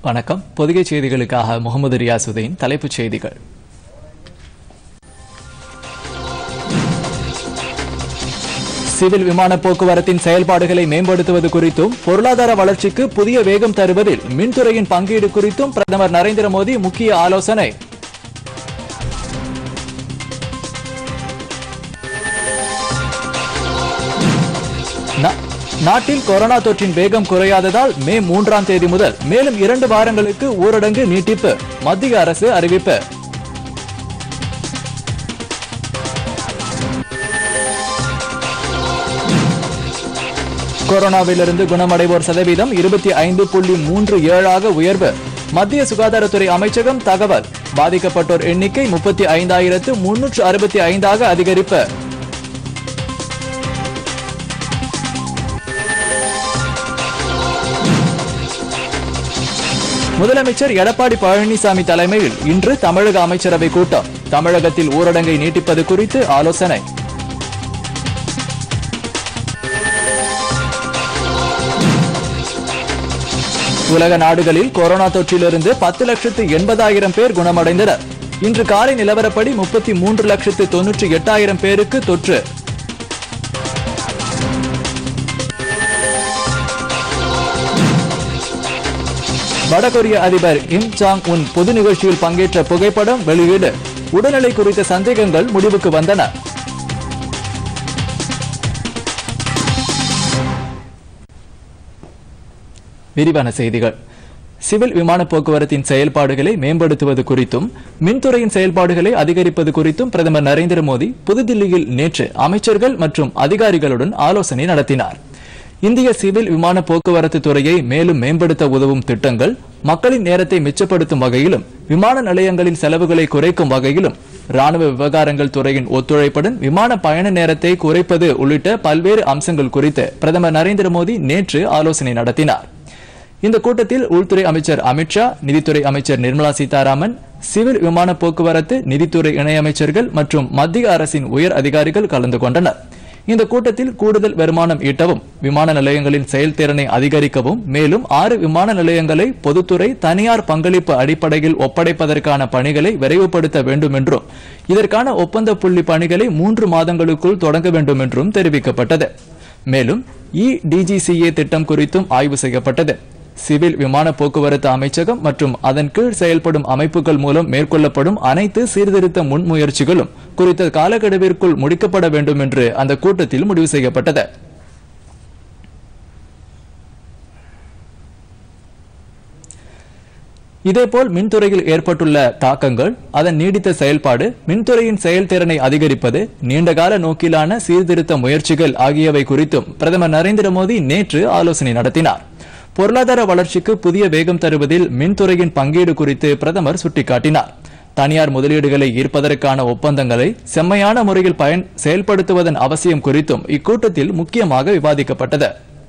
வணக்கம் பொதிகை செய்திகளுக்காக முகமது ரியாசுதீன் தலைப்புச் செய்திகள் சிவில் விமான போக்குவரத்தின் செயல்பாடுகளை மேம்படுத்துவது குறித்தும் பொருளாதார வளர்ச்சிக்கு புதிய வேகம் தருவதில் மின்துறையின் பங்கீடு குறித்தும் பிரதமர் நரேந்திர மோடி முக்கிய ஆலோசனை நா- நாட்டில் கொரோனா தொற்றின் வேகம் குறையாததால் மே மூன்றாம் தேதி முதல் மேலும் இரண்டு வாரங்களுக்கு ஊரடங்கு நீட்டிப்பு மத்திய அரசு அறிவிப்பு கொரோனாவிலிருந்து குணமடைவோர் சதவீதம் இருபத்தி ஐந்து புள்ளி மூன்று ஏழாக உயர்வு மத்திய சுகாதாரத்துறை அமைச்சகம் தகவல் பாதிக்கப்பட்டோர் எண்ணிக்கை முப்பத்தி ஐந்தாயிரத்து முன்னூற்று அறுபத்தி ஐந்தாக அதிகரிப்பு முதலமைச்சர் எடப்பாடி பழனிசாமி தலைமையில் இன்று தமிழக அமைச்சரவை கூட்டம் தமிழகத்தில் ஊரடங்கை நீட்டிப்பது குறித்து ஆலோசனை உலக நாடுகளில் கொரோனா தொற்றிலிருந்து பத்து லட்சத்து எண்பதாயிரம் பேர் குணமடைந்தனர் இன்று காலை நிலவரப்படி முப்பத்தி மூன்று லட்சத்து தொன்னூற்றி எட்டாயிரம் பேருக்கு தொற்று வடகொரிய அதிபர் கிம் ஜாங் உன் பொது நிகழ்ச்சியில் பங்கேற்ற புகைப்படம் வெளியீடு உடல்நிலை குறித்த சந்தேகங்கள் முடிவுக்கு வந்தன விரிவான செய்திகள் சிவில் விமான போக்குவரத்தின் செயல்பாடுகளை மேம்படுத்துவது குறித்தும் மின்துறையின் செயல்பாடுகளை அதிகரிப்பது குறித்தும் பிரதமர் நரேந்திர மோடி புதுதில்லியில் நேற்று அமைச்சர்கள் மற்றும் அதிகாரிகளுடன் ஆலோசனை நடத்தினார் இந்திய சிவில் விமான போக்குவரத்து துறையை மேலும் மேம்படுத்த உதவும் திட்டங்கள் மக்களின் நேரத்தை மிச்சப்படுத்தும் வகையிலும் விமான நிலையங்களின் செலவுகளை குறைக்கும் வகையிலும் ராணுவ விவகாரங்கள் துறையின் ஒத்துழைப்புடன் விமான பயண நேரத்தை குறைப்பது உள்ளிட்ட பல்வேறு அம்சங்கள் குறித்து பிரதமர் நரேந்திர மோடி நேற்று ஆலோசனை நடத்தினார் இந்த கூட்டத்தில் உள்துறை அமைச்சர் அமித்ஷா நிதித்துறை அமைச்சர் நிர்மலா சீதாராமன் சிவில் விமான போக்குவரத்து நிதித்துறை இணையமைச்சர்கள் மற்றும் மத்திய அரசின் உயர் அதிகாரிகள் கலந்து கொண்டனர் இந்த கூட்டத்தில் கூடுதல் வருமானம் ஈட்டவும் விமான நிலையங்களின் செயல்திறனை அதிகரிக்கவும் மேலும் ஆறு விமான நிலையங்களை பொதுத்துறை தனியார் பங்களிப்பு அடிப்படையில் ஒப்படைப்பதற்கான பணிகளை விரைவுபடுத்த வேண்டும் என்றும் இதற்கான ஒப்பந்த புள்ளி பணிகளை மூன்று மாதங்களுக்குள் தொடங்க வேண்டும் என்றும் தெரிவிக்கப்பட்டது மேலும் இ டிஜிசிஏ திட்டம் குறித்தும் ஆய்வு செய்யப்பட்டது சிவில் விமான போக்குவரத்து அமைச்சகம் மற்றும் அதன் கீழ் செயல்படும் அமைப்புகள் மூலம் மேற்கொள்ளப்படும் அனைத்து சீர்திருத்த முன்முயற்சிகளும் குறித்த காலக்கெடுவிற்குள் முடிக்கப்பட வேண்டும் என்று அந்த கூட்டத்தில் முடிவு செய்யப்பட்டது இதேபோல் மின்துறையில் ஏற்பட்டுள்ள தாக்கங்கள் அதன் நீடித்த செயல்பாடு மின்துறையின் செயல்திறனை அதிகரிப்பது நீண்டகால நோக்கிலான சீர்திருத்த முயற்சிகள் ஆகியவை குறித்தும் பிரதமர் நரேந்திர மோடி நேற்று ஆலோசனை நடத்தினார் பொருளாதார வளர்ச்சிக்கு புதிய வேகம் தருவதில் மின்துறையின் பங்கீடு குறித்து பிரதமர் சுட்டிக்காட்டினார் தனியார் முதலீடுகளை ஈர்ப்பதற்கான ஒப்பந்தங்களை செம்மையான முறையில் பயன் செயல்படுத்துவதன் அவசியம் குறித்தும் இக்கூட்டத்தில் முக்கியமாக விவாதிக்கப்பட்டது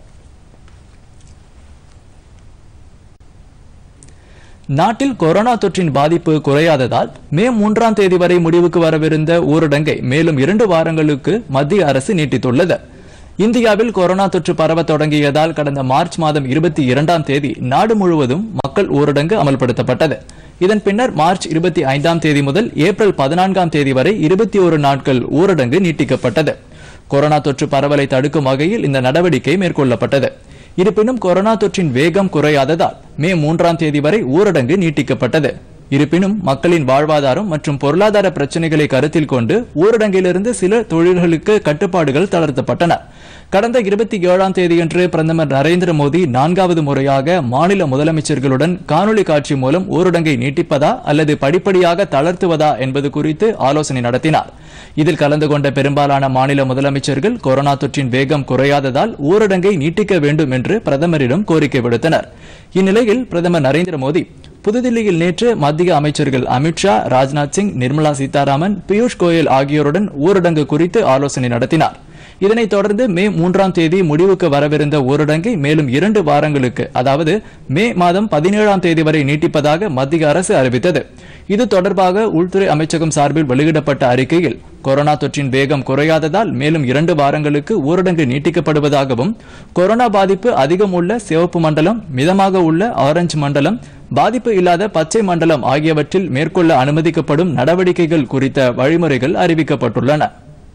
நாட்டில் கொரோனா தொற்றின் பாதிப்பு குறையாததால் மே மூன்றாம் தேதி வரை முடிவுக்கு வரவிருந்த ஊரடங்கை மேலும் இரண்டு வாரங்களுக்கு மத்திய அரசு நீட்டித்துள்ளது இந்தியாவில் கொரோனா தொற்று பரவ தொடங்கியதால் கடந்த மார்ச் மாதம் இருபத்தி இரண்டாம் தேதி நாடு முழுவதும் மக்கள் ஊரடங்கு அமல்படுத்தப்பட்டது இதன் பின்னர் மார்ச் இருபத்தி ஐந்தாம் தேதி முதல் ஏப்ரல் பதினான்காம் தேதி வரை இருபத்தி ஒரு நாட்கள் ஊரடங்கு நீட்டிக்கப்பட்டது கொரோனா தொற்று பரவலை தடுக்கும் வகையில் இந்த நடவடிக்கை மேற்கொள்ளப்பட்டது இருப்பினும் கொரோனா தொற்றின் வேகம் குறையாததால் மே மூன்றாம் தேதி வரை ஊரடங்கு நீட்டிக்கப்பட்டது இருப்பினும் மக்களின் வாழ்வாதாரம் மற்றும் பொருளாதார பிரச்சனைகளை கருத்தில் கொண்டு ஊரடங்கிலிருந்து சில தொழில்களுக்கு கட்டுப்பாடுகள் தளர்த்தப்பட்டன கடந்த இருபத்தி ஏழாம் தேதியன்று பிரதமர் நரேந்திர மோடி நான்காவது முறையாக மாநில முதலமைச்சர்களுடன் காணொலி காட்சி மூலம் ஊரடங்கை நீட்டிப்பதா அல்லது படிப்படியாக தளர்த்துவதா என்பது குறித்து ஆலோசனை நடத்தினார் இதில் கலந்து கொண்ட பெரும்பாலான மாநில முதலமைச்சர்கள் கொரோனா தொற்றின் வேகம் குறையாததால் ஊரடங்கை நீட்டிக்க வேண்டும் என்று பிரதமரிடம் கோரிக்கை விடுத்தனர் இந்நிலையில் பிரதமர் நரேந்திர மோடி புதுதில்லியில் நேற்று மத்திய அமைச்சர்கள் அமித்ஷா ராஜ்நாத் சிங் நிர்மலா சீதாராமன் பியூஷ் கோயல் ஆகியோருடன் ஊரடங்கு குறித்து ஆலோசனை நடத்தினார் இதனைத் தொடர்ந்து மே மூன்றாம் தேதி முடிவுக்கு வரவிருந்த ஊரடங்கை மேலும் இரண்டு வாரங்களுக்கு அதாவது மே மாதம் பதினேழாம் தேதி வரை நீட்டிப்பதாக மத்திய அரசு அறிவித்தது இது தொடர்பாக உள்துறை அமைச்சகம் சார்பில் வெளியிடப்பட்ட அறிக்கையில் கொரோனா தொற்றின் வேகம் குறையாததால் மேலும் இரண்டு வாரங்களுக்கு ஊரடங்கு நீட்டிக்கப்படுவதாகவும் கொரோனா பாதிப்பு அதிகம் உள்ள சிவப்பு மண்டலம் மிதமாக உள்ள ஆரஞ்சு மண்டலம் பாதிப்பு இல்லாத பச்சை மண்டலம் ஆகியவற்றில் மேற்கொள்ள அனுமதிக்கப்படும் நடவடிக்கைகள் குறித்த வழிமுறைகள் அறிவிக்கப்பட்டுள்ளன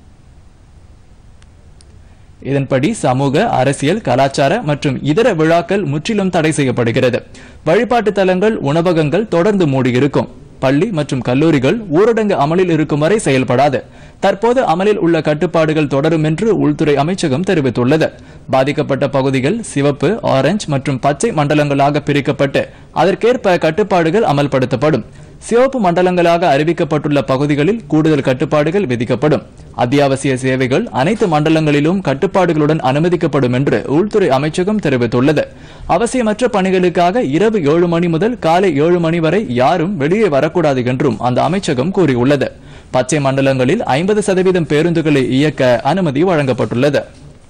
இதன்படி சமூக அரசியல் கலாச்சார மற்றும் இதர விழாக்கள் முற்றிலும் தடை செய்யப்படுகிறது வழிபாட்டு தலங்கள் உணவகங்கள் தொடர்ந்து மூடியிருக்கும் பள்ளி மற்றும் கல்லூரிகள் ஊரடங்கு அமலில் இருக்கும் வரை செயல்படாது தற்போது அமலில் உள்ள கட்டுப்பாடுகள் தொடரும் என்று உள்துறை அமைச்சகம் தெரிவித்துள்ளது பாதிக்கப்பட்ட பகுதிகள் சிவப்பு ஆரஞ்சு மற்றும் பச்சை மண்டலங்களாக பிரிக்கப்பட்டு அதற்கேற்ப கட்டுப்பாடுகள் அமல்படுத்தப்படும் சிவப்பு மண்டலங்களாக அறிவிக்கப்பட்டுள்ள பகுதிகளில் கூடுதல் கட்டுப்பாடுகள் விதிக்கப்படும் அத்தியாவசிய சேவைகள் அனைத்து மண்டலங்களிலும் கட்டுப்பாடுகளுடன் அனுமதிக்கப்படும் என்று உள்துறை அமைச்சகம் தெரிவித்துள்ளது அவசியமற்ற பணிகளுக்காக இரவு ஏழு மணி முதல் காலை ஏழு மணி வரை யாரும் வெளியே வரக்கூடாது என்றும் அந்த அமைச்சகம் கூறியுள்ளது பச்சை மண்டலங்களில் ஐம்பது சதவீதம் பேருந்துகளை இயக்க அனுமதி வழங்கப்பட்டுள்ளது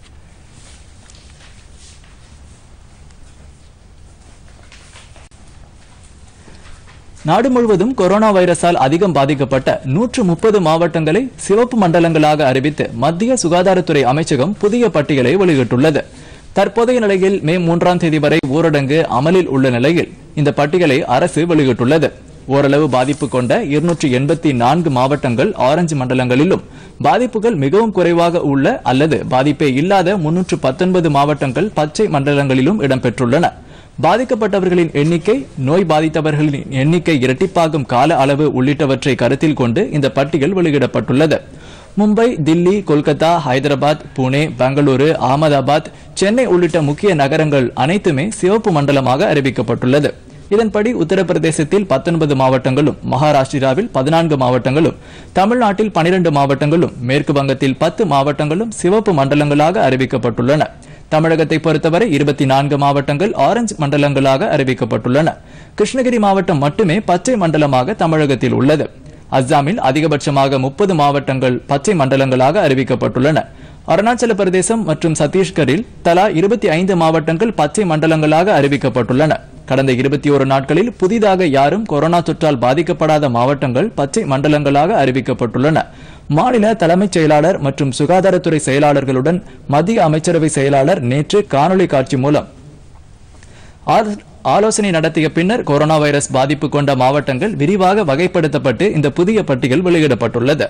நாடு முழுவதும் கொரோனா வைரஸால் அதிகம் பாதிக்கப்பட்ட நூற்று முப்பது மாவட்டங்களை சிவப்பு மண்டலங்களாக அறிவித்து மத்திய சுகாதாரத்துறை அமைச்சகம் புதிய பட்டியலை வெளியிட்டுள்ளது தற்போதைய நிலையில் மே மூன்றாம் தேதி வரை ஊரடங்கு அமலில் உள்ள நிலையில் இந்த பட்டியலை அரசு வெளியிட்டுள்ளது ஓரளவு பாதிப்பு கொண்ட இருநூற்றி எண்பத்தி நான்கு மாவட்டங்கள் ஆரஞ்சு மண்டலங்களிலும் பாதிப்புகள் மிகவும் குறைவாக உள்ள அல்லது பாதிப்பே இல்லாத முன்னூற்று பத்தொன்பது மாவட்டங்கள் பச்சை மண்டலங்களிலும் இடம்பெற்றுள்ளன பாதிக்கப்பட்டவர்களின் எண்ணிக்கை நோய் பாதித்தவர்களின் எண்ணிக்கை இரட்டிப்பாகும் கால அளவு உள்ளிட்டவற்றை கருத்தில் கொண்டு இந்த பட்டியல் வெளியிடப்பட்டுள்ளது மும்பை தில்லி கொல்கத்தா ஹைதராபாத் புனே பெங்களூரு அகமதாபாத் சென்னை உள்ளிட்ட முக்கிய நகரங்கள் அனைத்துமே சிவப்பு மண்டலமாக அறிவிக்கப்பட்டுள்ளது இதன்படி உத்தரப்பிரதேசத்தில் பத்தொன்பது மாவட்டங்களும் மகாராஷ்டிராவில் பதினான்கு மாவட்டங்களும் தமிழ்நாட்டில் பனிரெண்டு மாவட்டங்களும் மேற்கு வங்கத்தில் பத்து மாவட்டங்களும் சிவப்பு மண்டலங்களாக அறிவிக்கப்பட்டுள்ளன தமிழகத்தை பொறுத்தவரை இருபத்தி நான்கு மாவட்டங்கள் ஆரஞ்சு மண்டலங்களாக அறிவிக்கப்பட்டுள்ளன கிருஷ்ணகிரி மாவட்டம் மட்டுமே பச்சை மண்டலமாக தமிழகத்தில் உள்ளது அஸ்ஸாமில் அதிகபட்சமாக முப்பது மாவட்டங்கள் பச்சை மண்டலங்களாக அறிவிக்கப்பட்டுள்ளன அருணாச்சல பிரதேசம் மற்றும் சத்தீஸ்கரில் தலா இருபத்தி ஐந்து மாவட்டங்கள் பச்சை மண்டலங்களாக அறிவிக்கப்பட்டுள்ளன கடந்த இருபத்தி ஒரு நாட்களில் புதிதாக யாரும் கொரோனா தொற்றால் பாதிக்கப்படாத மாவட்டங்கள் பச்சை மண்டலங்களாக அறிவிக்கப்பட்டுள்ளன மாநில தலைமைச் செயலாளர் மற்றும் சுகாதாரத்துறை செயலாளர்களுடன் மத்திய அமைச்சரவை செயலாளர் நேற்று காணொலி காட்சி மூலம் ஆ- ஆலோசனை நடத்திய பின்னர் கொரோனா வைரஸ் பாதிப்பு கொண்ட மாவட்டங்கள் விரிவாக வகைப்படுத்தப்பட்டு இந்த புதிய பட்டியல் வெளியிடப்பட்டுள்ளது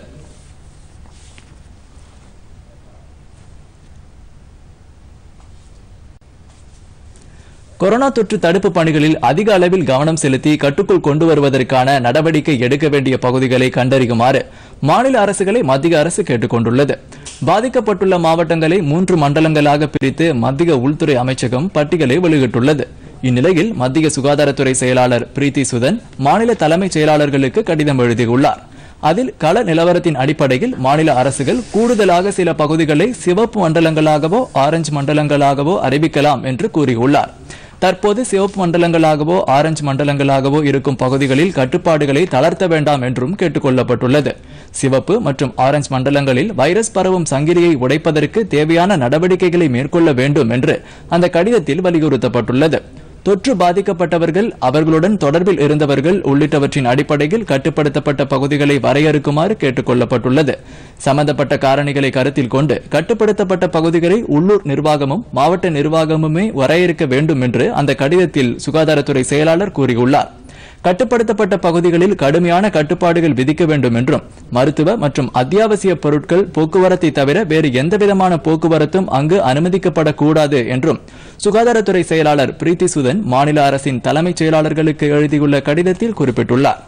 கொரோனா தொற்று தடுப்பு பணிகளில் அதிக அளவில் கவனம் செலுத்தி கட்டுக்குள் கொண்டு வருவதற்கான நடவடிக்கை எடுக்க வேண்டிய பகுதிகளை கண்டறியுமாறு மாநில அரசுகளை மத்திய அரசு கேட்டுக் கொண்டுள்ளது பாதிக்கப்பட்டுள்ள மாவட்டங்களை மூன்று மண்டலங்களாக பிரித்து மத்திய உள்துறை அமைச்சகம் பட்டியலை வெளியிட்டுள்ளது இந்நிலையில் மத்திய சுகாதாரத்துறை செயலாளர் பிரீத்தி சுதன் மாநில தலைமைச் செயலாளர்களுக்கு கடிதம் எழுதியுள்ளார் அதில் கள நிலவரத்தின் அடிப்படையில் மாநில அரசுகள் கூடுதலாக சில பகுதிகளை சிவப்பு மண்டலங்களாகவோ ஆரஞ்சு மண்டலங்களாகவோ அறிவிக்கலாம் என்று கூறியுள்ளார் தற்போது சிவப்பு மண்டலங்களாகவோ ஆரஞ்சு மண்டலங்களாகவோ இருக்கும் பகுதிகளில் கட்டுப்பாடுகளை தளர்த்த வேண்டாம் என்றும் கேட்டுக் கொள்ளப்பட்டுள்ளது சிவப்பு மற்றும் ஆரஞ்சு மண்டலங்களில் வைரஸ் பரவும் சங்கிலியை உடைப்பதற்கு தேவையான நடவடிக்கைகளை மேற்கொள்ள வேண்டும் என்று அந்த கடிதத்தில் வலியுறுத்தப்பட்டுள்ளது தொற்று பாதிக்கப்பட்டவர்கள் அவர்களுடன் தொடர்பில் இருந்தவர்கள் உள்ளிட்டவற்றின் அடிப்படையில் கட்டுப்படுத்தப்பட்ட பகுதிகளை வரையறுக்குமாறு கேட்டுக் கொள்ளப்பட்டுள்ளது சம்பந்தப்பட்ட காரணிகளை கருத்தில் கொண்டு கட்டுப்படுத்தப்பட்ட பகுதிகளை உள்ளூர் நிர்வாகமும் மாவட்ட நிர்வாகமுமே வரையறுக்க வேண்டும் என்று அந்த கடிதத்தில் சுகாதாரத்துறை செயலாளர் கூறியுள்ளார் கட்டுப்படுத்தப்பட்ட பகுதிகளில் கடுமையான கட்டுப்பாடுகள் விதிக்க வேண்டும் என்றும் மருத்துவ மற்றும் அத்தியாவசிய பொருட்கள் போக்குவரத்தை தவிர வேறு எந்தவிதமான போக்குவரத்தும் அங்கு அனுமதிக்கப்படக்கூடாது என்றும் சுகாதாரத்துறை செயலாளர் பிரீத்தி சுதன் மாநில அரசின் தலைமைச் செயலாளர்களுக்கு எழுதியுள்ள கடிதத்தில் குறிப்பிட்டுள்ளார்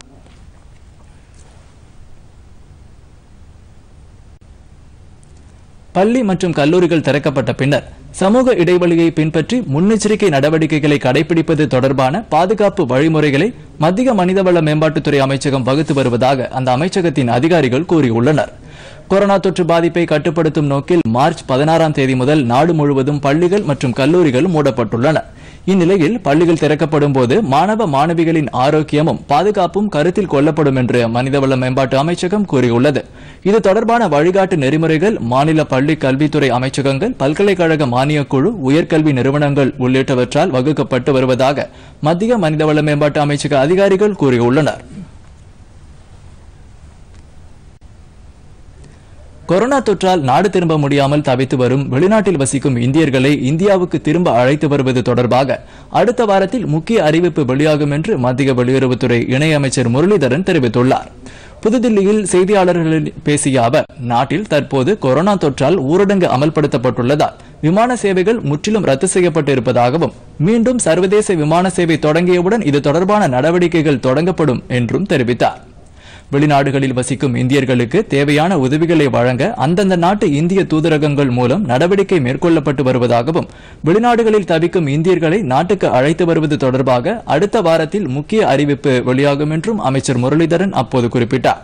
பள்ளி மற்றும் கல்லூரிகள் திறக்கப்பட்ட பின்னர் சமூக இடைவெளியை பின்பற்றி முன்னெச்சரிக்கை நடவடிக்கைகளை கடைபிடிப்பது தொடர்பான பாதுகாப்பு வழிமுறைகளை மத்திய மனிதவள மேம்பாட்டுத்துறை அமைச்சகம் வகுத்து வருவதாக அந்த அமைச்சகத்தின் அதிகாரிகள் கூறியுள்ளனர் கொரோனா தொற்று பாதிப்பை கட்டுப்படுத்தும் நோக்கில் மார்ச் பதினாறாம் தேதி முதல் நாடு முழுவதும் பள்ளிகள் மற்றும் கல்லூரிகள் மூடப்பட்டுள்ளன இந்நிலையில் பள்ளிகள் திறக்கப்படும் போது மாணவ மாணவிகளின் ஆரோக்கியமும் பாதுகாப்பும் கருத்தில் கொள்ளப்படும் என்று மனிதவள மேம்பாட்டு அமைச்சகம் கூறியுள்ளது இது தொடர்பான வழிகாட்டு நெறிமுறைகள் மாநில பள்ளி கல்வித்துறை அமைச்சகங்கள் பல்கலைக்கழக மானியக் குழு உயர்கல்வி நிறுவனங்கள் உள்ளிட்டவற்றால் வகுக்கப்பட்டு வருவதாக மத்திய மனிதவள மேம்பாட்டு அமைச்சக அதிகாரிகள் கூறியுள்ளனர் கொரோனா தொற்றால் நாடு திரும்ப முடியாமல் தவித்து வரும் வெளிநாட்டில் வசிக்கும் இந்தியர்களை இந்தியாவுக்கு திரும்ப அழைத்து வருவது தொடர்பாக அடுத்த வாரத்தில் முக்கிய அறிவிப்பு வெளியாகும் என்று மத்திய வெளியுறவுத்துறை இணையமைச்சர் முரளிதரன் தெரிவித்துள்ளார் புதுதில்லியில் செய்தியாளர்களிடம் பேசிய அவர் நாட்டில் தற்போது கொரோனா தொற்றால் ஊரடங்கு அமல்படுத்தப்பட்டுள்ளதால் விமான சேவைகள் முற்றிலும் ரத்து செய்யப்பட்டு இருப்பதாகவும் மீண்டும் சர்வதேச விமான சேவை தொடங்கியவுடன் இது தொடர்பான நடவடிக்கைகள் தொடங்கப்படும் என்றும் தெரிவித்தார் வெளிநாடுகளில் வசிக்கும் இந்தியர்களுக்கு தேவையான உதவிகளை வழங்க அந்தந்த நாட்டு இந்திய தூதரகங்கள் மூலம் நடவடிக்கை மேற்கொள்ளப்பட்டு வருவதாகவும் வெளிநாடுகளில் தவிக்கும் இந்தியர்களை நாட்டுக்கு அழைத்து வருவது தொடர்பாக அடுத்த வாரத்தில் முக்கிய அறிவிப்பு வெளியாகும் என்றும் அமைச்சர் முரளிதரன் அப்போது குறிப்பிட்டார்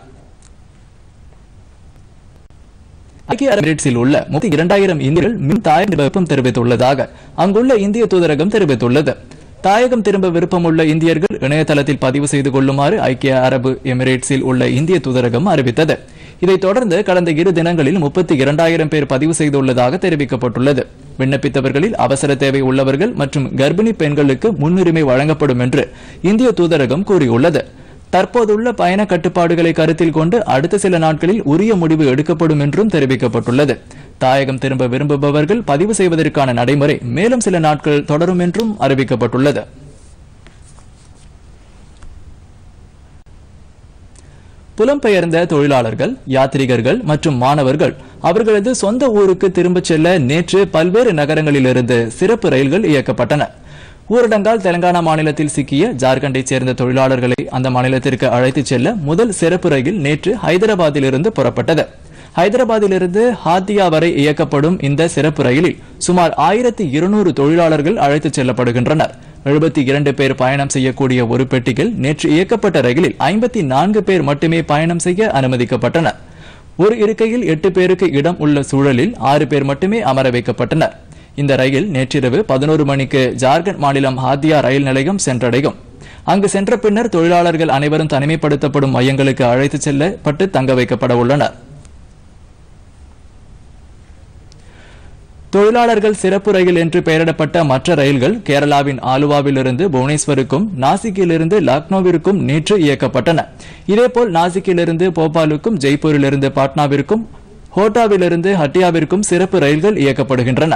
ஐக்கிய அரபு எமிரேட்ஸில் உள்ள முப்பத்தி இரண்டாயிரம் இந்தியர்கள் மின் தாயக விருப்பம் தெரிவித்துள்ளதாக அங்குள்ள இந்திய தூதரகம் தெரிவித்துள்ளது தாயகம் திரும்ப விருப்பமுள்ள இந்தியர்கள் இணையதளத்தில் பதிவு செய்து கொள்ளுமாறு ஐக்கிய அரபு எமிரேட்ஸில் உள்ள இந்திய தூதரகம் அறிவித்தது இதைத் தொடர்ந்து கடந்த இரு தினங்களில் முப்பத்தி இரண்டாயிரம் பேர் பதிவு செய்துள்ளதாக தெரிவிக்கப்பட்டுள்ளது விண்ணப்பித்தவர்களில் அவசர தேவை உள்ளவர்கள் மற்றும் கர்ப்பிணி பெண்களுக்கு முன்னுரிமை வழங்கப்படும் என்று இந்திய தூதரகம் கூறியுள்ளது தற்போதுள்ள பயண கட்டுப்பாடுகளை கருத்தில் கொண்டு அடுத்த சில நாட்களில் உரிய முடிவு எடுக்கப்படும் என்றும் தெரிவிக்கப்பட்டுள்ளது தாயகம் திரும்ப விரும்புபவர்கள் பதிவு செய்வதற்கான நடைமுறை மேலும் சில நாட்கள் தொடரும் என்றும் அறிவிக்கப்பட்டுள்ளது புலம்பெயர்ந்த தொழிலாளர்கள் யாத்ரீகர்கள் மற்றும் மாணவர்கள் அவர்களது சொந்த ஊருக்கு திரும்பச் செல்ல நேற்று பல்வேறு நகரங்களிலிருந்து சிறப்பு ரயில்கள் இயக்கப்பட்டன ஊரடங்கால் தெலங்கானா மாநிலத்தில் சிக்கிய ஜார்க்கண்டைச் சேர்ந்த தொழிலாளர்களை அந்த மாநிலத்திற்கு அழைத்துச் செல்ல முதல் சிறப்பு ரயில் நேற்று ஹைதராபாத்திலிருந்து புறப்பட்டது ஹைதராபாத்திலிருந்து ஹாத்தியா வரை இயக்கப்படும் இந்த சிறப்பு ரயிலில் சுமார் ஆயிரத்தி இருநூறு தொழிலாளர்கள் அழைத்துச் செல்லப்படுகின்றனர் எழுபத்தி இரண்டு பேர் பயணம் செய்யக்கூடிய ஒரு பெட்டியில் நேற்று இயக்கப்பட்ட ரயிலில் ஐம்பத்தி நான்கு பேர் மட்டுமே பயணம் செய்ய அனுமதிக்கப்பட்டனர் ஒரு இருக்கையில் எட்டு பேருக்கு இடம் உள்ள சூழலில் ஆறு பேர் மட்டுமே அமர வைக்கப்பட்டனர் இந்த ரயில் நேற்றிரவு பதினோரு மணிக்கு ஜார்க்கண்ட் மாநிலம் ஹாத்தியா ரயில் நிலையம் சென்றடையும் அங்கு சென்ற பின்னர் தொழிலாளர்கள் அனைவரும் தனிமைப்படுத்தப்படும் மையங்களுக்கு அழைத்துச் செல்லப்பட்டு தங்க வைக்கப்பட உள்ளனர் தொழிலாளர்கள் சிறப்பு ரயில் என்று பெயரிடப்பட்ட மற்ற ரயில்கள் கேரளாவின் ஆலுவாவிலிருந்து புவனேஸ்வருக்கும் நாசிக்கிலிருந்து லக்னோவிற்கும் நேற்று இயக்கப்பட்டன இதேபோல் நாசிக்கிலிருந்து போபாலுக்கும் ஜெய்ப்பூரிலிருந்து பாட்னாவிற்கும் ஹோட்டாவிலிருந்து ஹட்டியாவிற்கும் சிறப்பு ரயில்கள் இயக்கப்படுகின்றன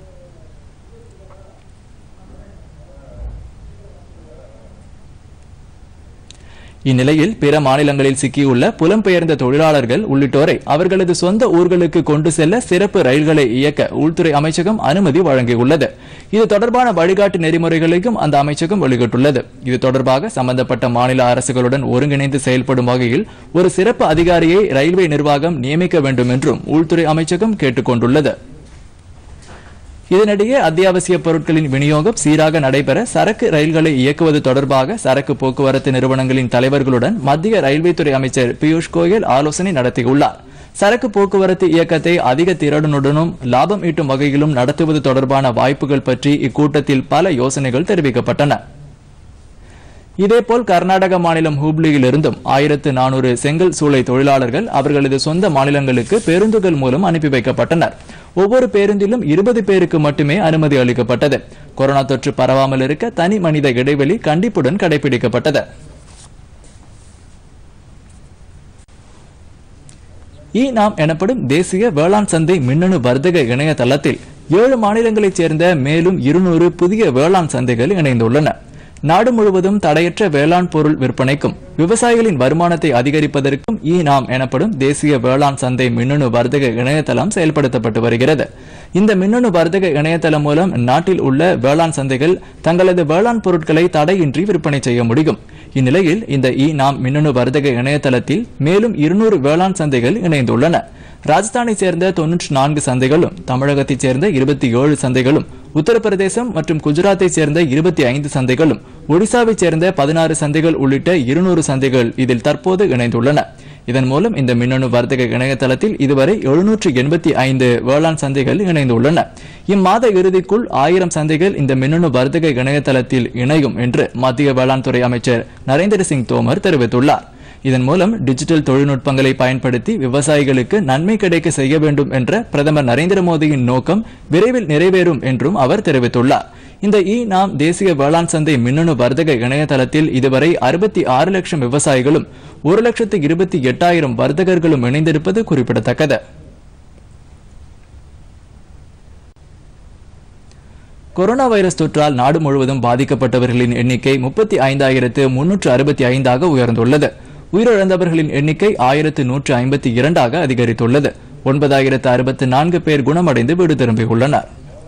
இந்நிலையில் பிற மாநிலங்களில் சிக்கியுள்ள புலம்பெயர்ந்த தொழிலாளர்கள் உள்ளிட்டோரை அவர்களது சொந்த ஊர்களுக்கு கொண்டு செல்ல சிறப்பு ரயில்களை இயக்க உள்துறை அமைச்சகம் அனுமதி வழங்கியுள்ளது இது தொடர்பான வழிகாட்டு நெறிமுறைகளையும் அந்த அமைச்சகம் வெளியிட்டுள்ளது இது தொடர்பாக சம்பந்தப்பட்ட மாநில அரசுகளுடன் ஒருங்கிணைந்து செயல்படும் வகையில் ஒரு சிறப்பு அதிகாரியை ரயில்வே நிர்வாகம் நியமிக்க வேண்டும் என்றும் உள்துறை அமைச்சகம் கேட்டுக் கொண்டுள்ளது இதனிடையே அத்தியாவசிய பொருட்களின் விநியோகம் சீராக நடைபெற சரக்கு ரயில்களை இயக்குவது தொடர்பாக சரக்கு போக்குவரத்து நிறுவனங்களின் தலைவர்களுடன் மத்திய ரயில்வே துறை அமைச்சர் பியூஷ் கோயல் ஆலோசனை நடத்தியுள்ளார் சரக்கு போக்குவரத்து இயக்கத்தை அதிக திறனுடனும் லாபம் ஈட்டும் வகையிலும் நடத்துவது தொடர்பான வாய்ப்புகள் பற்றி இக்கூட்டத்தில் பல யோசனைகள் தெரிவிக்கப்பட்டன இதேபோல் கர்நாடக மாநிலம் ஹூப்ளியிலிருந்தும் ஆயிரத்து நானூறு செங்கல் சூளை தொழிலாளர்கள் அவர்களது சொந்த மாநிலங்களுக்கு பேருந்துகள் மூலம் அனுப்பி வைக்கப்பட்டனர் ஒவ்வொரு பேருந்திலும் இருபது பேருக்கு மட்டுமே அனுமதி அளிக்கப்பட்டது கொரோனா தொற்று பரவாமல் இருக்க தனி மனித இடைவெளி கண்டிப்புடன் கடைபிடிக்கப்பட்டது இ நாம் எனப்படும் தேசிய வேளாண் சந்தை மின்னணு வர்த்தக இணையதளத்தில் ஏழு மாநிலங்களைச் சேர்ந்த மேலும் இருநூறு புதிய வேளாண் சந்தைகள் இணைந்துள்ளன நாடு முழுவதும் தடையற்ற வேளாண் பொருள் விற்பனைக்கும் விவசாயிகளின் வருமானத்தை அதிகரிப்பதற்கும் இ நாம் எனப்படும் தேசிய வேளாண் சந்தை மின்னணு வர்த்தக இணையதளம் செயல்படுத்தப்பட்டு வருகிறது இந்த மின்னணு வர்த்தக இணையதளம் மூலம் நாட்டில் உள்ள வேளாண் சந்தைகள் தங்களது வேளாண் பொருட்களை தடையின்றி விற்பனை செய்ய முடியும் இந்நிலையில் இந்த இ நாம் மின்னணு வர்த்தக இணையதளத்தில் மேலும் இருநூறு வேளாண் சந்தைகள் இணைந்துள்ளன ராஜஸ்தானை சேர்ந்த தொன்னூற்றி நான்கு சந்தைகளும் தமிழகத்தைச் சேர்ந்த இருபத்தி ஏழு சந்தைகளும் உத்தரப்பிரதேசம் மற்றும் குஜராத்தை சேர்ந்த இருபத்தி ஐந்து சந்தைகளும் ஒடிசாவைச் சேர்ந்த பதினாறு சந்தைகள் உள்ளிட்ட இருநூறு சந்தைகள் இதில் தற்போது இணைந்துள்ளன இதன் மூலம் இந்த மின்னணு வர்த்தக இணையதளத்தில் இதுவரை எழுநூற்று எண்பத்தி ஐந்து வேளாண் சந்தைகள் இணைந்துள்ளன இம்மாத இறுதிக்குள் ஆயிரம் சந்தைகள் இந்த மின்னணு வர்த்தக இணையதளத்தில் இணையும் என்று மத்திய வேளாண் துறை அமைச்சர் நரேந்திர சிங் தோமர் தெரிவித்துள்ளார் இதன் மூலம் டிஜிட்டல் தொழில்நுட்பங்களை பயன்படுத்தி விவசாயிகளுக்கு நன்மை கிடைக்க செய்ய வேண்டும் என்ற பிரதமர் நரேந்திர மோடியின் நோக்கம் விரைவில் நிறைவேறும் என்றும் அவர் தெரிவித்துள்ளார் இந்த இ நாம் தேசிய வேளாண் சந்தை மின்னணு வர்த்தக இணையதளத்தில் இதுவரை அறுபத்தி ஆறு லட்சம் விவசாயிகளும் ஒரு லட்சத்து இருபத்தி எட்டாயிரம் வர்த்தகர்களும் இணைந்திருப்பது குறிப்பிடத்தக்கது கொரோனா வைரஸ் தொற்றால் நாடு முழுவதும் பாதிக்கப்பட்டவர்களின் எண்ணிக்கை முப்பத்தி ஐந்தாயிரத்து முன்னூற்று அறுபத்தி ஐந்தாக உயர்ந்துள்ளது உயிரிழந்தவர்களின் எண்ணிக்கை ஆயிரத்து நூற்று ஐம்பத்தி இரண்டாக அதிகரித்துள்ளது ஒன்பதாயிரத்து அறுபத்து நான்கு பேர் குணமடைந்து வீடு திரும்பியுள்ளனர்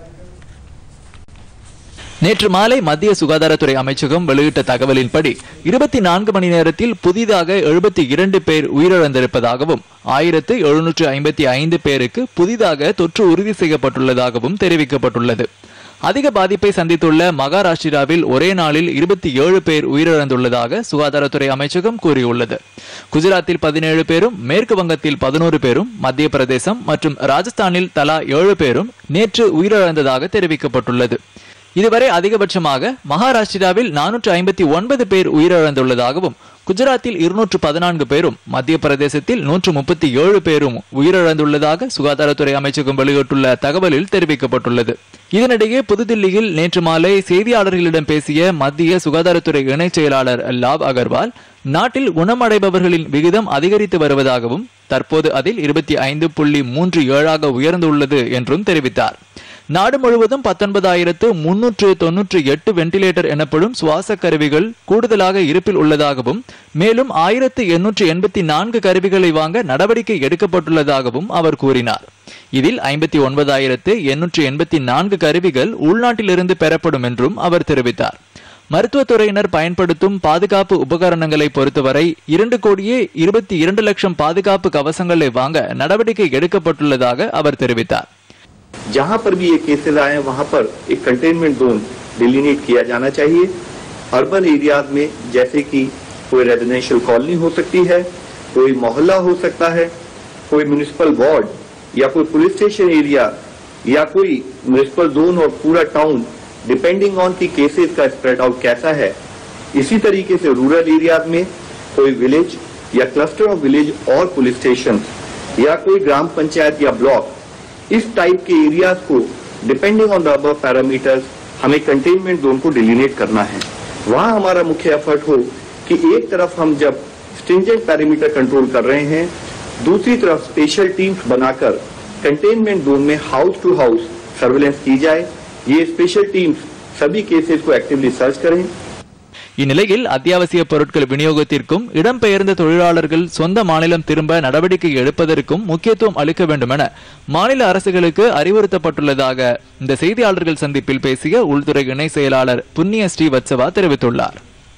நேற்று மாலை மத்திய சுகாதாரத்துறை அமைச்சகம் வெளியிட்ட தகவலின்படி இருபத்தி நான்கு மணி நேரத்தில் புதிதாக எழுபத்தி இரண்டு பேர் உயிரிழந்திருப்பதாகவும் ஆயிரத்து எழுநூற்று ஐம்பத்தி ஐந்து பேருக்கு புதிதாக தொற்று உறுதி செய்யப்பட்டுள்ளதாகவும் தெரிவிக்கப்பட்டுள்ளது அதிக பாதிப்பை சந்தித்துள்ள மகாராஷ்டிராவில் ஒரே நாளில் இருபத்தி ஏழு பேர் உயிரிழந்துள்ளதாக சுகாதாரத்துறை அமைச்சகம் கூறியுள்ளது குஜராத்தில் பதினேழு பேரும் மேற்கு வங்கத்தில் பதினோரு பேரும் மத்திய பிரதேசம் மற்றும் ராஜஸ்தானில் தலா ஏழு பேரும் நேற்று உயிரிழந்ததாக தெரிவிக்கப்பட்டுள்ளது இதுவரை அதிகபட்சமாக மகாராஷ்டிராவில் நானூற்று ஐம்பத்தி ஒன்பது பேர் உயிரிழந்துள்ளதாகவும் குஜராத்தில் இருநூற்று பதினான்கு பேரும் மத்திய பிரதேசத்தில் நூற்று முப்பத்தி ஏழு பேரும் உயிரிழந்துள்ளதாக சுகாதாரத்துறை அமைச்சகம் வெளியிட்டுள்ள தகவலில் தெரிவிக்கப்பட்டுள்ளது இதனிடையே புதுதில்லியில் நேற்று மாலை செய்தியாளர்களிடம் பேசிய மத்திய சுகாதாரத்துறை இணைச் செயலாளர் லாவ் அகர்வால் நாட்டில் குணமடைபவர்களின் விகிதம் அதிகரித்து வருவதாகவும் தற்போது அதில் இருபத்தி ஐந்து புள்ளி மூன்று ஏழாக உயர்ந்துள்ளது என்றும் தெரிவித்தார் நாடு முழுவதும் பத்தொன்பதாயிரத்து முன்னூற்று தொன்னூற்று எட்டு வெண்டிலேட்டர் எனப்படும் சுவாச கருவிகள் கூடுதலாக இருப்பில் உள்ளதாகவும் மேலும் ஆயிரத்து எண்ணூற்று எண்பத்தி நான்கு கருவிகளை வாங்க நடவடிக்கை எடுக்கப்பட்டுள்ளதாகவும் அவர் கூறினார் இதில் ஐம்பத்தி ஒன்பதாயிரத்து எண்ணூற்று எண்பத்தி நான்கு கருவிகள் உள்நாட்டிலிருந்து பெறப்படும் என்றும் அவர் தெரிவித்தார் மருத்துவத்துறையினர் பயன்படுத்தும் பாதுகாப்பு உபகரணங்களை பொறுத்தவரை இரண்டு கோடியே இருபத்தி இரண்டு லட்சம் பாதுகாப்பு கவசங்களை வாங்க நடவடிக்கை எடுக்கப்பட்டுள்ளதாக அவர் தெரிவித்தார் जहां पर भी ये केसेस आए हैं वहां पर एक कंटेनमेंट जोन डिलीनेट किया जाना चाहिए अर्बन एरियाज में जैसे कि कोई रेजिडेंशियल कॉलोनी हो सकती है कोई मोहल्ला हो सकता है कोई म्यूनिसिपल वार्ड या कोई पुलिस स्टेशन एरिया या कोई म्यूनिसिपल जोन और पूरा टाउन डिपेंडिंग ऑन की केसेस का स्प्रेड आउट कैसा है इसी तरीके से रूरल एरियाज में कोई विलेज या क्लस्टर ऑफ विलेज और पुलिस स्टेशन या कोई ग्राम पंचायत या ब्लॉक इस टाइप के एरियाज को depending on the above parameters हमें कंटेनमेंट जोन को डिलीनेट करना है वहां हमारा मुख्य एफर्ट हो कि एक तरफ हम जब स्ट्रिंजेंट पैरामीटर कंट्रोल कर रहे हैं दूसरी तरफ स्पेशल टीम्स बनाकर कंटेनमेंट जोन में हाउस टू हाउस सर्वेलेंस की जाए ये स्पेशल टीम्स सभी केसेस को एक्टिवली सर्च करें இந்நிலையில் அத்தியாவசிய பொருட்கள் விநியோகத்திற்கும் இடம்பெயர்ந்த தொழிலாளர்கள் சொந்த மாநிலம் திரும்ப நடவடிக்கை எடுப்பதற்கும் முக்கியத்துவம் அளிக்க வேண்டும் என மாநில அரசுகளுக்கு அறிவுறுத்தப்பட்டுள்ளதாக இந்த செய்தியாளர்கள் சந்திப்பில் பேசிய உள்துறை இணை செயலாளர் புண்ணிய ஸ்ரீவத்சவா தெரிவித்துள்ளார்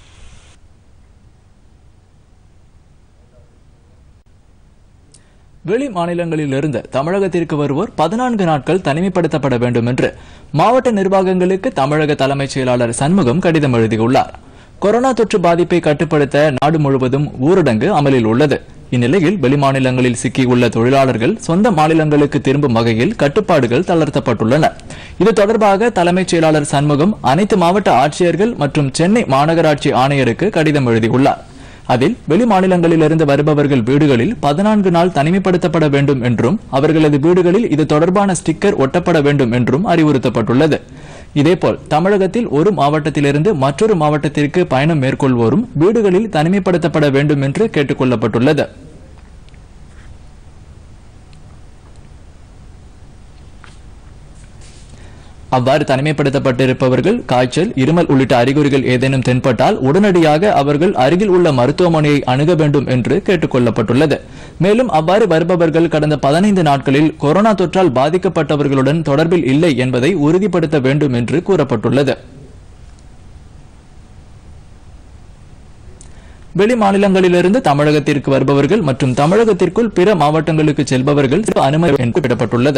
வெளி மாநிலங்களிலிருந்து தமிழகத்திற்கு வருவோர் பதினான்கு நாட்கள் தனிமைப்படுத்தப்பட வேண்டும் என்று மாவட்ட நிர்வாகங்களுக்கு தமிழக தலைமைச் செயலாளர் சண்முகம் கடிதம் எழுதியுள்ளார் கொரோனா தொற்று பாதிப்பை கட்டுப்படுத்த நாடு முழுவதும் ஊரடங்கு அமலில் உள்ளது இந்நிலையில் வெளிமாநிலங்களில் சிக்கியுள்ள தொழிலாளர்கள் சொந்த மாநிலங்களுக்கு திரும்பும் வகையில் கட்டுப்பாடுகள் தளர்த்தப்பட்டுள்ளன இது தொடர்பாக தலைமைச் செயலாளர் சண்முகம் அனைத்து மாவட்ட ஆட்சியர்கள் மற்றும் சென்னை மாநகராட்சி ஆணையருக்கு கடிதம் எழுதியுள்ளார் அதில் வெளி மாநிலங்களிலிருந்து வருபவர்கள் வீடுகளில் பதினான்கு நாள் தனிமைப்படுத்தப்பட வேண்டும் என்றும் அவர்களது வீடுகளில் இது தொடர்பான ஸ்டிக்கர் ஒட்டப்பட வேண்டும் என்றும் அறிவுறுத்தப்பட்டுள்ளது இதேபோல் தமிழகத்தில் ஒரு மாவட்டத்திலிருந்து மற்றொரு மாவட்டத்திற்கு பயணம் மேற்கொள்வோரும் வீடுகளில் தனிமைப்படுத்தப்பட வேண்டும் என்று கேட்டுக் கொள்ளப்பட்டுள்ளது அவ்வாறு தனிமைப்படுத்தப்பட்டிருப்பவர்கள் காய்ச்சல் இருமல் உள்ளிட்ட அறிகுறிகள் ஏதேனும் தென்பட்டால் உடனடியாக அவர்கள் அருகில் உள்ள மருத்துவமனையை அணுக வேண்டும் என்று கேட்டுக் கொள்ளப்பட்டுள்ளது மேலும் அவ்வாறு வருபவர்கள் கடந்த பதினைந்து நாட்களில் கொரோனா தொற்றால் பாதிக்கப்பட்டவர்களுடன் தொடர்பில் இல்லை என்பதை உறுதிப்படுத்த வேண்டும் என்று கூறப்பட்டுள்ளது வெளி மாநிலங்களிலிருந்து தமிழகத்திற்கு வருபவர்கள் மற்றும் தமிழகத்திற்குள் பிற மாவட்டங்களுக்கு செல்பவர்கள் அனுமதி என்று குறிப்பிடப்பட்டுள்ளது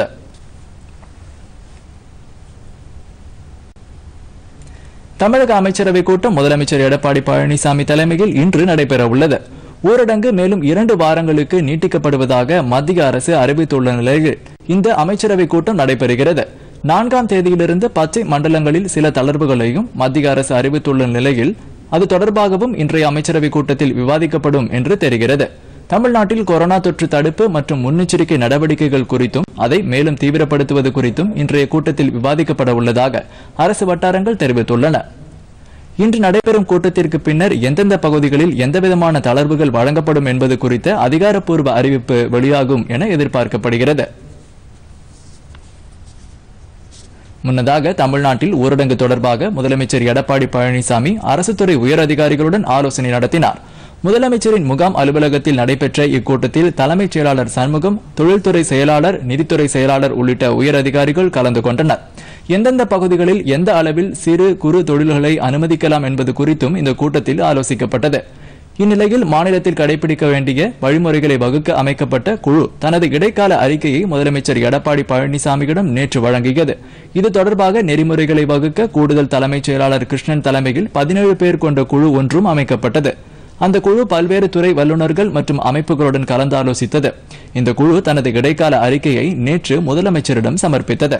தமிழக அமைச்சரவை கூட்டம் முதலமைச்சர் எடப்பாடி பழனிசாமி தலைமையில் இன்று நடைபெற உள்ளது ஊரடங்கு மேலும் இரண்டு வாரங்களுக்கு நீட்டிக்கப்படுவதாக மத்திய அரசு அறிவித்துள்ள நிலையில் இந்த அமைச்சரவை கூட்டம் நடைபெறுகிறது நான்காம் தேதியிலிருந்து பச்சை மண்டலங்களில் சில தளர்வுகளையும் மத்திய அரசு அறிவித்துள்ள நிலையில் அது தொடர்பாகவும் இன்றைய அமைச்சரவை கூட்டத்தில் விவாதிக்கப்படும் என்று தெரிகிறது தமிழ்நாட்டில் கொரோனா தொற்று தடுப்பு மற்றும் முன்னெச்சரிக்கை நடவடிக்கைகள் குறித்தும் அதை மேலும் தீவிரப்படுத்துவது குறித்தும் இன்றைய கூட்டத்தில் விவாதிக்கப்பட உள்ளதாக அரசு வட்டாரங்கள் தெரிவித்துள்ளன இன்று நடைபெறும் கூட்டத்திற்கு பின்னர் எந்தெந்த பகுதிகளில் எந்தவிதமான தளர்வுகள் வழங்கப்படும் என்பது குறித்த அதிகாரப்பூர்வ அறிவிப்பு வெளியாகும் என எதிர்பார்க்கப்படுகிறது முன்னதாக தமிழ்நாட்டில் ஊரடங்கு தொடர்பாக முதலமைச்சர் எடப்பாடி பழனிசாமி அரசுத்துறை உயர் அதிகாரிகளுடன் ஆலோசனை நடத்தினார் முதலமைச்சரின் முகாம் அலுவலகத்தில் நடைபெற்ற இக்கூட்டத்தில் தலைமைச் செயலாளர் சண்முகம் தொழில்துறை செயலாளர் நிதித்துறை செயலாளர் உள்ளிட்ட உயர் அதிகாரிகள் கலந்து கொண்டனர் எந்தெந்த பகுதிகளில் எந்த அளவில் சிறு குறு தொழில்களை அனுமதிக்கலாம் என்பது குறித்தும் இந்த கூட்டத்தில் ஆலோசிக்கப்பட்டது இந்நிலையில் மாநிலத்தில் கடைபிடிக்க வேண்டிய வழிமுறைகளை வகுக்க அமைக்கப்பட்ட குழு தனது இடைக்கால அறிக்கையை முதலமைச்சர் எடப்பாடி பழனிசாமியிடம் நேற்று வழங்கியது இது தொடர்பாக நெறிமுறைகளை வகுக்க கூடுதல் தலைமைச் செயலாளர் கிருஷ்ணன் தலைமையில் பதினேழு பேர் கொண்ட குழு ஒன்றும் அமைக்கப்பட்டது அந்த குழு பல்வேறு துறை வல்லுநர்கள் மற்றும் அமைப்புகளுடன் கலந்தாலோசித்தது இந்த குழு தனது இடைக்கால அறிக்கையை நேற்று முதலமைச்சரிடம் சமர்ப்பித்தது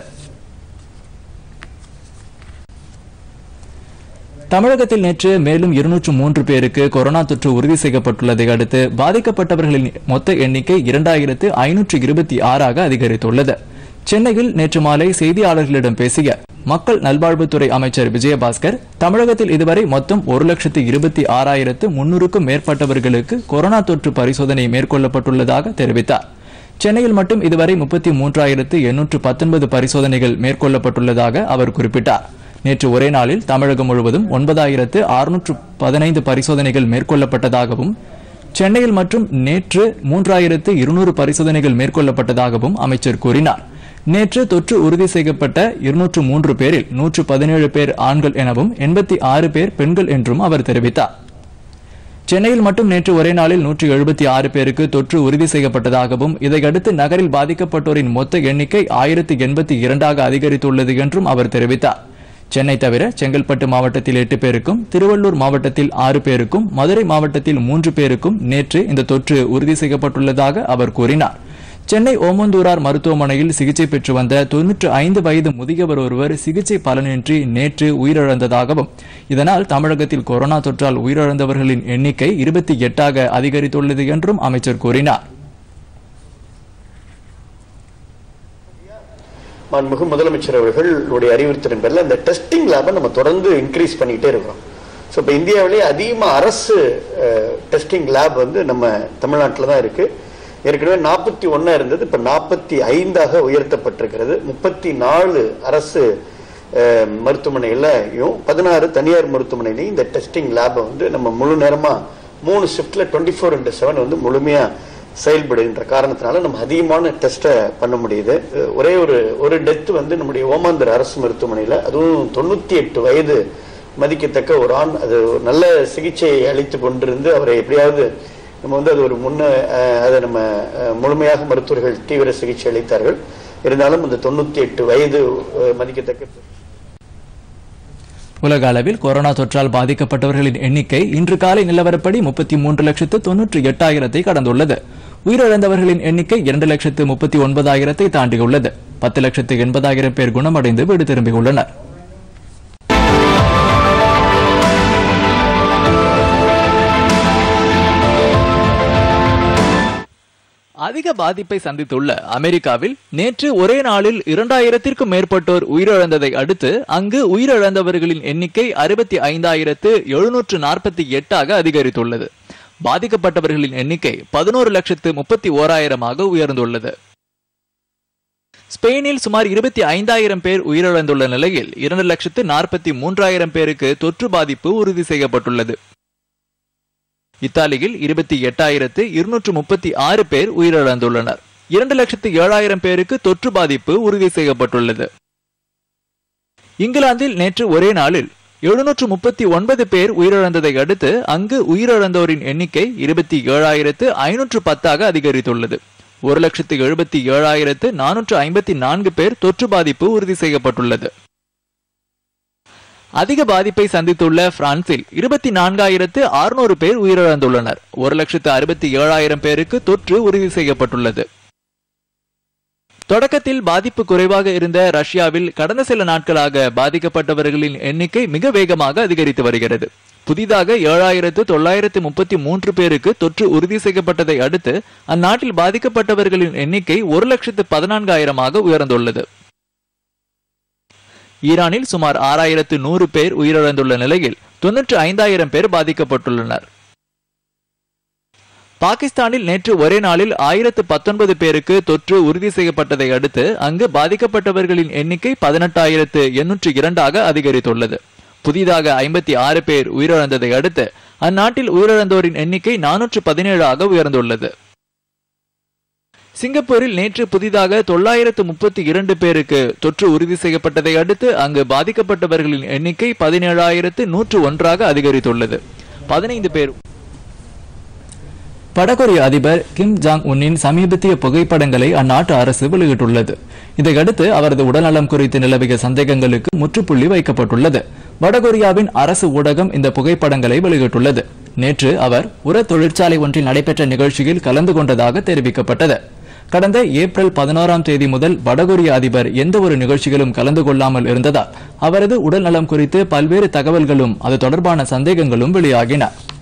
தமிழகத்தில் நேற்று மேலும் இருநூற்று மூன்று பேருக்கு கொரோனா தொற்று உறுதி செய்யப்பட்டுள்ளதை அடுத்து பாதிக்கப்பட்டவர்களின் மொத்த எண்ணிக்கை இரண்டாயிரத்து ஐநூற்று இருபத்தி ஆறாக அதிகரித்துள்ளது சென்னையில் நேற்று மாலை செய்தியாளர்களிடம் பேசிய மக்கள் நல்வாழ்வுத்துறை அமைச்சர் விஜயபாஸ்கர் தமிழகத்தில் இதுவரை மொத்தம் ஒரு லட்சத்து இருபத்தி ஆறாயிரத்து முன்னூறுக்கும் மேற்பட்டவர்களுக்கு கொரோனா தொற்று பரிசோதனை மேற்கொள்ளப்பட்டுள்ளதாக தெரிவித்தார் சென்னையில் மட்டும் இதுவரை முப்பத்தி மூன்றாயிரத்து எண்ணூற்று பத்தொன்பது பரிசோதனைகள் மேற்கொள்ளப்பட்டுள்ளதாக அவர் குறிப்பிட்டார் நேற்று ஒரே நாளில் தமிழகம் முழுவதும் ஒன்பதாயிரத்து அறுநூற்று பதினைந்து பரிசோதனைகள் மேற்கொள்ளப்பட்டதாகவும் சென்னையில் மற்றும் நேற்று மூன்றாயிரத்து இருநூறு பரிசோதனைகள் மேற்கொள்ளப்பட்டதாகவும் அமைச்சர் கூறினார் நேற்று தொற்று உறுதி செய்யப்பட்ட இருநூற்று மூன்று பேரில் நூற்று பதினேழு பேர் ஆண்கள் எனவும் எண்பத்தி ஆறு பேர் பெண்கள் என்றும் அவர் தெரிவித்தார் சென்னையில் மட்டும் நேற்று ஒரே நாளில் நூற்று எழுபத்தி ஆறு பேருக்கு தொற்று உறுதி செய்யப்பட்டதாகவும் இதையடுத்து நகரில் பாதிக்கப்பட்டோரின் மொத்த எண்ணிக்கை ஆயிரத்தி எண்பத்தி இரண்டாக அதிகரித்துள்ளது என்றும் அவர் தெரிவித்தார் சென்னை தவிர செங்கல்பட்டு மாவட்டத்தில் எட்டு பேருக்கும் திருவள்ளூர் மாவட்டத்தில் ஆறு பேருக்கும் மதுரை மாவட்டத்தில் மூன்று பேருக்கும் நேற்று இந்த தொற்று உறுதி செய்யப்பட்டுள்ளதாக அவர் கூறினார் சென்னை ஓமந்தூரார் மருத்துவமனையில் சிகிச்சை பெற்று வந்த தொன்னூற்று ஐந்து வயது முதியவர் ஒருவர் சிகிச்சை பலனின்றி நேற்று உயிரிழந்ததாகவும் இதனால் தமிழகத்தில் கொரோனா தொற்றால் உயிரிழந்தவர்களின் எண்ணிக்கை இருபத்தி எட்டாக அதிகரித்துள்ளது என்றும் அமைச்சர் கூறினார் மாண்புமிகு முதலமைச்சர் அவர்களுடைய அறிவுறுத்தலின் பேரில் இந்த டெஸ்டிங் லேபை நம்ம தொடர்ந்து இன்க்ரீஸ் பண்ணிக்கிட்டே இருக்கிறோம் ஸோ இப்போ இந்தியாவிலேயே அதிகமாக அரசு டெஸ்டிங் லேப் வந்து நம்ம தமிழ்நாட்டில் தான் இருக்கு ஏற்கனவே நாற்பத்தி ஒன்றா இருந்தது இப்போ நாற்பத்தி ஐந்தாக உயர்த்தப்பட்டிருக்கிறது முப்பத்தி நாலு அரசு அஹ், மருத்துவமனையிலையும் பதினாறு தனியார் மருத்துவமனையிலையும் இந்த டெஸ்டிங் லேபை வந்து நம்ம முழு நேரமாக மூணு ஷிஃப்டில் டுவெண்ட்டி ஃபோர் இன்ட்டு செவன் வந்து முழுமையாக செயல்படுகின்ற காரணத்தினால நம்ம அதிகமான டெஸ்ட்டை பண்ண முடியுது அஹ் ஒரே ஒரு ஒரு டெத் வந்து நம்முடைய ஓமாந்தர் அரசு மருத்துவமனையில் அதுவும் தொண்ணூற்றி எட்டு வயது மதிக்கத்தக்க ஒரு ஆண் அது ஒரு நல்ல சிகிச்சை அளித்து கொண்டிருந்து அவரை எப்படியாவது நம்ம வந்து அது ஒரு முன்ன அஹ், அதை நம்ம அஹ், முழுமையாக மருத்துவர்கள் தீவிர சிகிச்சை அளித்தார்கள் இருந்தாலும் அந்த தொண்ணூற்றி எட்டு வயது அஹ், மதிக்கத்தக்க உலக அளவில் கொரோனா தொற்றால் பாதிக்கப்பட்டவர்களின் எண்ணிக்கை இன்று காலை நிலவரப்படி முப்பத்தி மூன்று லட்சத்து தொன்னூற்றி எட்டாயிரத்தை கடந்துள்ளது உயிரிழந்தவர்களின் எண்ணிக்கை இரண்டு லட்சத்து முப்பத்தி ஒன்பதாயிரத்தை தாண்டியுள்ளது பத்து லட்சத்து எண்பதாயிரம் பேர் குணமடைந்து வீடு திரும்பியுள்ளனர் அதிக பாதிப்பை சந்தித்துள்ள அமெரிக்காவில் நேற்று ஒரே நாளில் இரண்டாயிரத்திற்கும் மேற்பட்டோர் உயிரிழந்ததை அடுத்து அங்கு உயிரிழந்தவர்களின் எண்ணிக்கை அறுபத்தி ஐந்தாயிரத்து எழுநூற்று நாற்பத்தி எட்டாக அதிகரித்துள்ளது பாதிக்கப்பட்டவர்களின் எண்ணிக்கை பதினோரு லட்சத்து முப்பத்தி ஓராயிரமாக உயர்ந்துள்ளது ஸ்பெயினில் சுமார் இருபத்தி ஐந்தாயிரம் பேர் உயிரிழந்துள்ள நிலையில் இரண்டு லட்சத்து நாற்பத்தி மூன்றாயிரம் பேருக்கு தொற்று பாதிப்பு உறுதி செய்யப்பட்டுள்ளது இத்தாலியில் இருபத்தி எட்டாயிரத்து இருநூற்று முப்பத்தி ஆறு பேர் உயிரிழந்துள்ளனர் இரண்டு லட்சத்து ஏழாயிரம் பேருக்கு தொற்று பாதிப்பு உறுதி செய்யப்பட்டுள்ளது இங்கிலாந்தில் நேற்று ஒரே நாளில் எழுநூற்று முப்பத்தி ஒன்பது பேர் உயிரிழந்ததை அடுத்து அங்கு உயிரிழந்தோரின் எண்ணிக்கை இருபத்தி ஏழாயிரத்து ஐநூற்று பத்தாக அதிகரித்துள்ளது ஒரு லட்சத்து எழுபத்தி ஏழாயிரத்து நானூற்று ஐம்பத்தி நான்கு பேர் தொற்று பாதிப்பு உறுதி செய்யப்பட்டுள்ளது அதிக பாதிப்பை சந்தித்துள்ள பிரான்சில் இருபத்தி நான்காயிரத்து அறுநூறு பேர் உயிரிழந்துள்ளனர் ஒரு லட்சத்து அறுபத்தி ஏழாயிரம் பேருக்கு தொற்று உறுதி செய்யப்பட்டுள்ளது தொடக்கத்தில் பாதிப்பு குறைவாக இருந்த ரஷ்யாவில் கடந்த சில நாட்களாக பாதிக்கப்பட்டவர்களின் எண்ணிக்கை மிக வேகமாக அதிகரித்து வருகிறது புதிதாக ஏழாயிரத்து தொள்ளாயிரத்து முப்பத்தி மூன்று பேருக்கு தொற்று உறுதி செய்யப்பட்டதை அடுத்து அந்நாட்டில் பாதிக்கப்பட்டவர்களின் எண்ணிக்கை ஒரு லட்சத்து பதினான்காயிரமாக உயர்ந்துள்ளது ஈரானில் சுமார் ஆறாயிரத்து நூறு பேர் உயிரிழந்துள்ள நிலையில் தொன்னூற்று ஐந்தாயிரம் பேர் பாதிக்கப்பட்டுள்ளனர் பாகிஸ்தானில் நேற்று ஒரே நாளில் ஆயிரத்து பத்தொன்பது பேருக்கு தொற்று உறுதி செய்யப்பட்டதை அடுத்து அங்கு பாதிக்கப்பட்டவர்களின் எண்ணிக்கை பதினெட்டாயிரத்து எண்ணூற்று இரண்டாக அதிகரித்துள்ளது புதிதாக ஐம்பத்தி ஆறு பேர் உயிரிழந்ததை அடுத்து அந்நாட்டில் உயிரிழந்தோரின் எண்ணிக்கை நானூற்று பதினேழாக உயர்ந்துள்ளது சிங்கப்பூரில் நேற்று புதிதாக தொள்ளாயிரத்து முப்பத்தி இரண்டு பேருக்கு தொற்று உறுதி செய்யப்பட்டதை அடுத்து அங்கு பாதிக்கப்பட்டவர்களின் எண்ணிக்கை பதினேழாயிரத்து நூற்று ஒன்றாக அதிகரித்துள்ளது பதினைந்து பேர் வடகொரிய அதிபர் கிம் ஜாங் உன்னின் சமீபத்திய புகைப்படங்களை அந்நாட்டு அரசு வெளியிட்டுள்ளது இதையடுத்து அவரது உடல்நலம் குறித்து நிலவிய சந்தேகங்களுக்கு முற்றுப்புள்ளி வைக்கப்பட்டுள்ளது வடகொரியாவின் அரசு ஊடகம் இந்த புகைப்படங்களை வெளியிட்டுள்ளது நேற்று அவர் உர தொழிற்சாலை ஒன்றில் நடைபெற்ற நிகழ்ச்சியில் கலந்து கொண்டதாக தெரிவிக்கப்பட்டது கடந்த ஏப்ரல் பதினோராம் தேதி முதல் வடகொரிய அதிபர் எந்த ஒரு நிகழ்ச்சியிலும் கலந்து கொள்ளாமல் இருந்ததால் அவரது உடல்நலம் குறித்து பல்வேறு தகவல்களும் அது தொடர்பான சந்தேகங்களும் வெளியாகின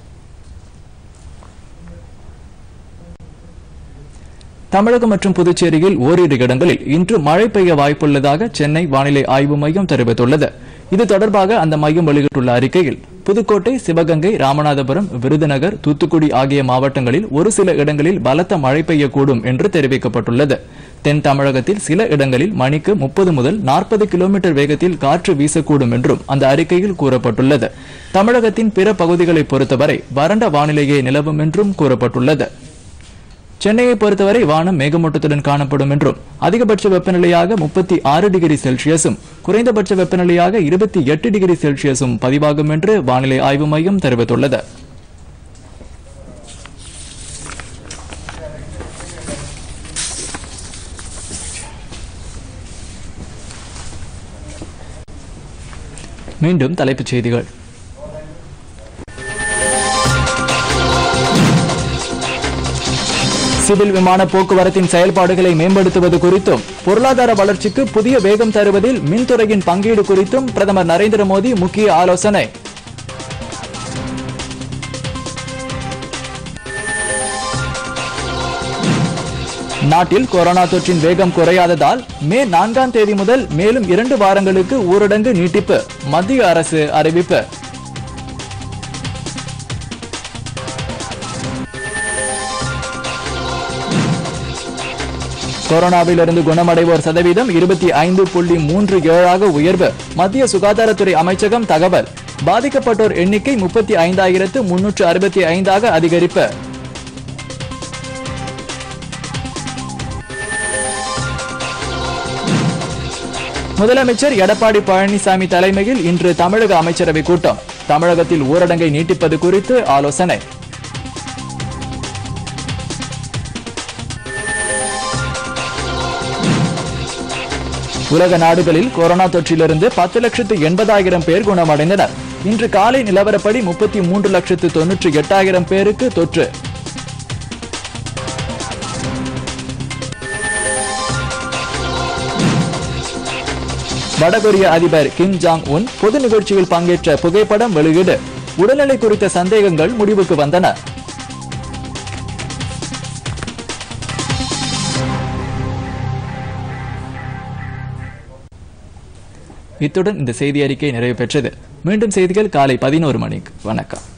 தமிழகம் மற்றும் புதுச்சேரியில் ஓரிரு இடங்களில் இன்று மழை பெய்ய வாய்ப்புள்ளதாக சென்னை வானிலை ஆய்வு மையம் தெரிவித்துள்ளது இது தொடர்பாக அந்த மையம் வெளியிட்டுள்ள அறிக்கையில் புதுக்கோட்டை சிவகங்கை ராமநாதபுரம் விருதுநகர் தூத்துக்குடி ஆகிய மாவட்டங்களில் ஒரு சில இடங்களில் பலத்த மழை பெய்யக்கூடும் என்று தெரிவிக்கப்பட்டுள்ளது தென் தமிழகத்தில் சில இடங்களில் மணிக்கு முப்பது முதல் நாற்பது கிலோமீட்டர் வேகத்தில் காற்று வீசக்கூடும் என்றும் அந்த அறிக்கையில் கூறப்பட்டுள்ளது தமிழகத்தின் பிற பகுதிகளை பொறுத்தவரை வறண்ட வானிலையே நிலவும் என்றும் கூறப்பட்டுள்ளது சென்னையை பொறுத்தவரை வானம் மேகமூட்டத்துடன் காணப்படும் என்றும் அதிகபட்ச வெப்பநிலையாக முப்பத்தி ஆறு டிகிரி செல்சியஸும் குறைந்தபட்ச வெப்பநிலையாக இருபத்தி எட்டு டிகிரி செல்சியஸும் பதிவாகும் என்று வானிலை ஆய்வு மையம் தெரிவித்துள்ளது மீண்டும் தலைப்புச் செய்திகள் சிவில் விமான போக்குவரத்தின் செயல்பாடுகளை மேம்படுத்துவது குறித்தும் பொருளாதார வளர்ச்சிக்கு புதிய வேகம் தருவதில் மின்துறையின் பங்கீடு குறித்தும் பிரதமர் நரேந்திர மோடி முக்கிய ஆலோசனை நாட்டில் கொரோனா தொற்றின் வேகம் குறையாததால் மே நான்காம் தேதி முதல் மேலும் இரண்டு வாரங்களுக்கு ஊரடங்கு நீட்டிப்பு மத்திய அரசு அறிவிப்பு கொரோனாவிலிருந்து குணமடைவோர் சதவீதம் இருபத்தி ஐந்து புள்ளி மூன்று ஏழாக உயர்வு மத்திய சுகாதாரத்துறை அமைச்சகம் தகவல் பாதிக்கப்பட்டோர் எண்ணிக்கை முப்பத்தி ஐந்தாயிரத்து முன்னூற்று அறுபத்தி ஐந்தாக அதிகரிப்பு முதலமைச்சர் எடப்பாடி பழனிசாமி தலைமையில் இன்று தமிழக அமைச்சரவை கூட்டம் தமிழகத்தில் ஊரடங்கை நீட்டிப்பது குறித்து ஆலோசனை உலக நாடுகளில் கொரோனா தொற்றிலிருந்து பத்து லட்சத்து எண்பதாயிரம் பேர் குணமடைந்தனர் இன்று காலை நிலவரப்படி முப்பத்தி மூன்று லட்சத்து தொன்னூற்றி எட்டாயிரம் பேருக்கு தொற்று வடகொரிய அதிபர் கிம் ஜாங் உன் பொது நிகழ்ச்சியில் பங்கேற்ற புகைப்படம் வெளியீடு உடல்நிலை குறித்த சந்தேகங்கள் முடிவுக்கு வந்தன இத்துடன் இந்த செய்தி அறிக்கை நிறைவு பெற்றது மீண்டும் செய்திகள் காலை பதினோரு மணிக்கு வணக்கம்